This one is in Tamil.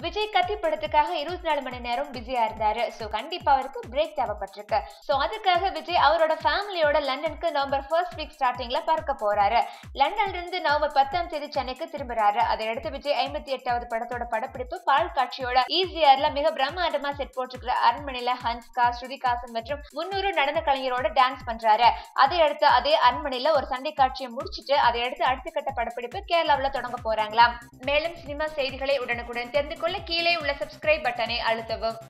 விஜய் கத்தி படத்துக்காக இருபத்தி நாலு மணி நேரம் பிஸியா இருந்தாரு சோ கண்டிப்பா அவருக்கு பிரேக் தேவைப்பட்டிருக்கு சோ அதுக்காக விஜய் அவரோட ஃபேமிலியோட லண்டனுக்கு நவம்பர் ஃபர்ஸ்ட் வீக் ஸ்டார்டிங்ல பறக்க போறாரு லண்டன்ல இருந்து நவம்பர் பத்தாம் தேதி சென்னைக்கு திரும்புறாரு அதையடுத்து விஜய் ஐம்பத்தி எட்டாவது படத்தோட படப்பிடிப்பு பால் காட்சியோட ஈஸியார்ல மிக பிரம்மாண்டமா செட் போட்டிருக்கிற அரண்மனையில ஹன்ஸ்கா ஸ்ருதிகாசன் மற்றும் முன்னூறு நடன கலைஞரோட டான்ஸ் பண்றாரு அதையடுத்து அதே அரண்மனையில ஒரு சண்டை காட்சியை முடிச்சிட்டு அதையடுத்து அடுத்த கட்ட படப்பிடிப்பு கேரளாவுல தொடங்க போறாங்களாம் மேலும் சினிமா செய்திகளை உடனுக்குடன் தெரிந்து கொள்ள கீழே உள்ள சப்ஸ்கிரைப் பட்டனை அழுத்தவும்